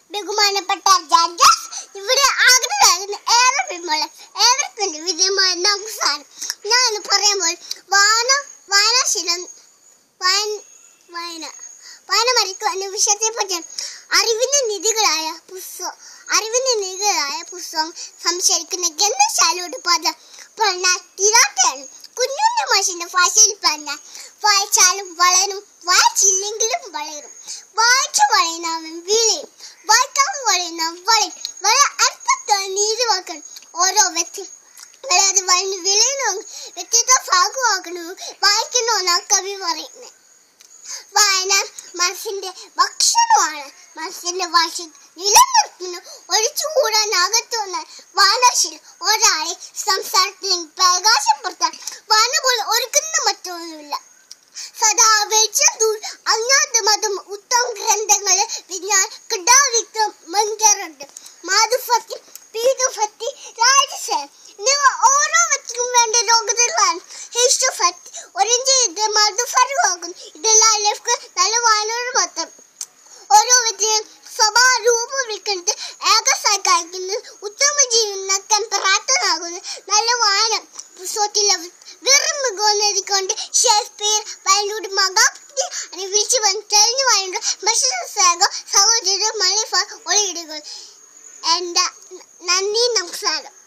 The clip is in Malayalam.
ബഹുമാനപ്പെട്ട ജഡ്ജസ് ഇവിടെ ആഗ്രഹമാകുന്ന ഏറെ പെരുമാളെ ഏവർക്കും വിജയമായ നമസ്കാരം ഞാൻ ഇന്ന് പറയുമ്പോൾ വായന വായനാശീലം വായന വായന വായന മരിക്കുക എന്ന വിഷയത്തെ പറ്റി അറിവിന്റെ നിധികളായ പുസ്തകം അറിവിന്റെ നിധികളായ പുസ്തകം സംശയിക്കുന്ന ഗ്രന്ഥശാലയോട് പറഞ്ഞ പറഞ്ഞാൽ തീരാട്ടയാണ് കുഞ്ഞുണ്ണി മാഷിന്റെ ഭാഷയിൽ പറഞ്ഞാൽ വായിച്ചാലും വളരും വായിച്ചില്ലെങ്കിലും വളരും വായിച്ചു വളയുന്നവൻ വീളയും വായിക്കാൻ വളയുന്നവൻ വളയും വളരെ അർത്ഥത്തോടെ നീതി വാക്കണം ഓരോ വ്യക്തി വളരെ വളർന്ന് വിളയണോ വ്യക്തിത്വ ഭാഗമാക്കണോ വായിക്കണമെന്നാണ് കവി പറയുന്നത് വായന മനസ്സിന്റെ ഭക്ഷണമാണ് മനസ്സിന്റെ ഭാഷ നിലനിർത്തുന്നു ഒഴിച്ചുകൂടാനാകത്തുന്ന വായനാശീലം ഒരാളെ സംസാരത്തിലേക്ക് പ്രകാശപ്പെടുത്താൻ വായന പോലെ ഒരുക്കുന്ന മറ്റൊന്നുമില്ല സദാ വെളിച്ചം അജ്ഞാത മതം ഉത്തമ ഗ്രന്ഥങ്ങള് വിജ്ഞാൻ കിടാവിക്രം മങ്കറുണ്ട് മാധുഭക്തി പീഠഭക്തി രാജസേന എന്നിവ ഓരോ വ്യക്തിക്കും വേണ്ട രോഗത്തിലാണ് ഹിഷ്ടഭക്തി ഒരിഞ്ച് ഇത് മധുഫരമാകുന്നു ഇതെല്ലാം ലഭിക്ക് നല്ല വായനയോട് മാത്രം ഓരോ വ്യക്തിയും സ്വഭാവ രൂപവിൽക്കുന്നത് ഏകസായിക്കുന്നത് ഉത്തമ ജീവിതം പ്രാപ്തനാകുന്നു നല്ല വായന പുസ്തകത്തിലെ വെറും മികവുന്നതിക്കൊണ്ട് ഷേക്സ്പിയർ വയലൂട് മകാഭക്തി అని విడిచి తెలియని వాడు మనుషుల సహోదరు మళ్ళీ ఒలిగిడుగు అండ్ నన్నీ నమస్కారం